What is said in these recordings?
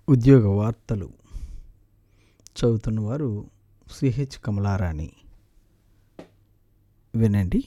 ఉద్యోగ వార్తలు చదువుతున్నవారు సిహెచ్ కమలారాణి వినండి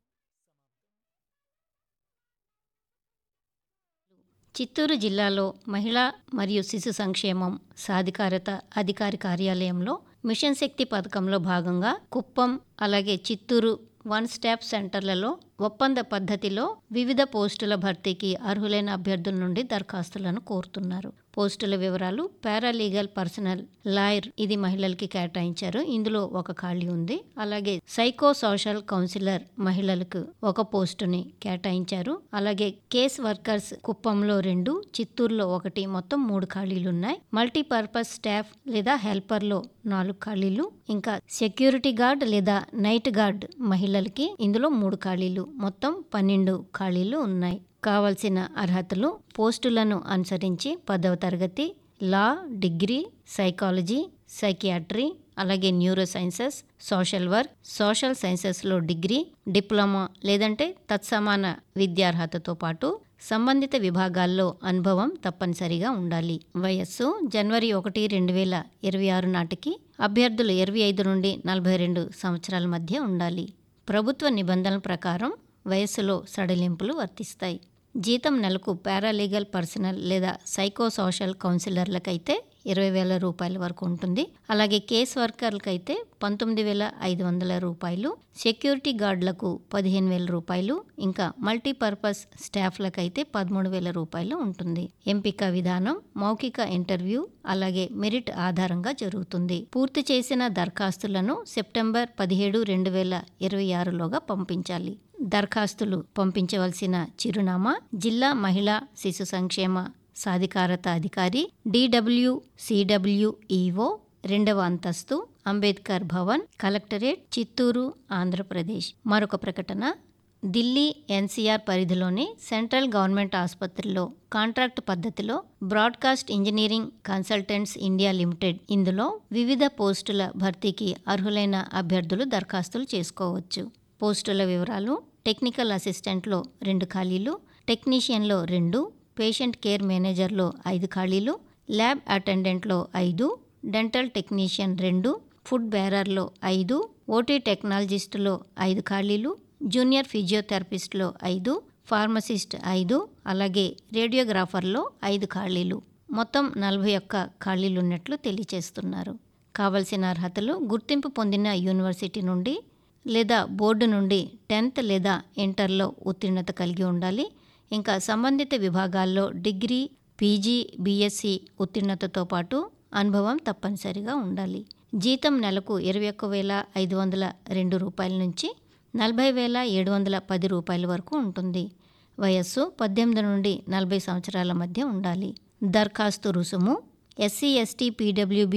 చిత్తూరు జిల్లాలో మహిళా మరియు శిశు సంక్షేమం సాధికారత అధికారి కార్యాలయంలో మిషన్ శక్తి పథకంలో భాగంగా కుప్పం అలాగే చిత్తూరు వన్ స్టాప్ సెంటర్లలో ఒప్పంద పద్ధతిలో వివిధ పోస్టుల భర్తీకి అర్హులైన అభ్యర్థుల నుండి దరఖాస్తులను కోరుతున్నారు పోస్టుల వివరాలు పారాలీగల్ పర్సనల్ లాయర్ ఇది మహిళలకి కేటాయించారు ఇందులో ఒక ఖాళీ ఉంది అలాగే సైకో సోషల్ కౌన్సిలర్ మహిళలకు ఒక పోస్టుని కేటాయించారు అలాగే కేస్ వర్కర్స్ కుప్పంలో రెండు చిత్తూరులో ఒకటి మొత్తం మూడు ఖాళీలు ఉన్నాయి మల్టీపర్పస్ స్టాఫ్ లేదా హెల్పర్లో నాలుగు ఖాళీలు ఇంకా సెక్యూరిటీ గార్డ్ లేదా నైట్ గార్డ్ మహిళలకి ఇందులో మూడు ఖాళీలు మొత్తం పన్నెండు ఖాళీలు ఉన్నాయి కావలసిన అర్హతలు పోస్టులను అనుసరించి పదవ తరగతి లా డిగ్రీ సైకాలజీ సైకియాట్రీ అలాగే neurosciences social work social సైన్సెస్లో డిగ్రీ డిప్లొమా లేదంటే తత్సమాన విద్యార్హతతో పాటు సంబంధిత విభాగాల్లో అనుభవం తప్పనిసరిగా ఉండాలి వయస్సు జనవరి ఒకటి రెండు వేల ఇరవై ఆరు నాటికి అభ్యర్థులు ఇరవై ఐదు నుండి నలభై రెండు సంవత్సరాల మధ్య ఉండాలి ప్రభుత్వ నిబంధనల ప్రకారం వయస్సులో సడలింపులు వర్తిస్తాయి జీతం నెలకు పారాలీగల్ పర్సనల్ లేదా సైకో సోషల్ కౌన్సిలర్లకైతే ఇరవై వేల రూపాయల వరకు ఉంటుంది అలాగే కేస్ వర్కర్లకైతే పంతొమ్మిది వేల ఐదు వందల రూపాయలు సెక్యూరిటీ గార్డులకు పదిహేను వేల రూపాయలు ఇంకా మల్టీపర్పస్ స్టాఫ్లకైతే పదమూడు వేల రూపాయలు ఉంటుంది ఎంపిక విధానం మౌఖిక ఇంటర్వ్యూ అలాగే మెరిట్ ఆధారంగా జరుగుతుంది పూర్తి చేసిన దరఖాస్తులను సెప్టెంబర్ పదిహేడు రెండు వేల ఇరవై ఆరులోగా పంపించాలి దరఖాస్తులు పంపించవలసిన చిరునామా జిల్లా మహిళా శిశు సంక్షేమ సాధికారత అధికారి డిడబ్ల్యూ సిడబ్ల్యూఈఓ రెండవ అంతస్తు అంబేద్కర్ భవన్ కలెక్టరేట్ చిత్తూరు ఆంధ్రప్రదేశ్ మరొక ప్రకటన ఢిల్లీ ఎన్సీఆర్ పరిధిలోని సెంట్రల్ గవర్నమెంట్ ఆసుపత్రిలో కాంట్రాక్ట్ పద్ధతిలో broadcast engineering consultants India limited ఇందులో వివిధ పోస్టుల భర్తీకి అర్హులైన అభ్యర్థులు దరఖాస్తులు చేసుకోవచ్చు పోస్టుల వివరాలు టెక్నికల్ అసిస్టెంట్లో రెండు ఖాళీలు టెక్నీషియన్లో రెండు పేషెంట్ కేర్ మేనేజర్లో ఐదు ఖాళీలు ల్యాబ్ అటెండెంట్లో ఐదు డెంటల్ టెక్నీషియన్ రెండు ఫుడ్ బేరర్లో ఐదు ఓటీ టెక్నాలజిస్టులో ఐదు ఖాళీలు జూనియర్ ఫిజియోథెరపిస్ట్లో ఐదు ఫార్మసిస్ట్ ఐదు అలాగే రేడియోగ్రాఫర్లో ఐదు ఖాళీలు మొత్తం నలభై ఒక్క ఖాళీలు ఉన్నట్లు తెలియచేస్తున్నారు కావలసిన అర్హతలు గుర్తింపు పొందిన యూనివర్సిటీ నుండి లేదా బోర్డు నుండి టెన్త్ లేదా ఇంటర్లో ఉత్తీర్ణత కలిగి ఉండాలి ఇంకా సంబంధిత విభాగాల్లో డిగ్రీ పీజీ బీఎస్సీ ఉత్తీర్ణతతో పాటు అనుభవం తప్పనిసరిగా ఉండాలి జీతం నెలకు ఇరవై ఒక్క వేల ఐదు వందల రెండు రూపాయల నుంచి నలభై వేల ఏడు వందల పది రూపాయల వరకు ఉంటుంది వయస్సు పద్దెనిమిది నుండి నలభై సంవత్సరాల మధ్య ఉండాలి దరఖాస్తు రుసుము ఎస్సీ ఎస్టీ పీడబ్ల్యూబీ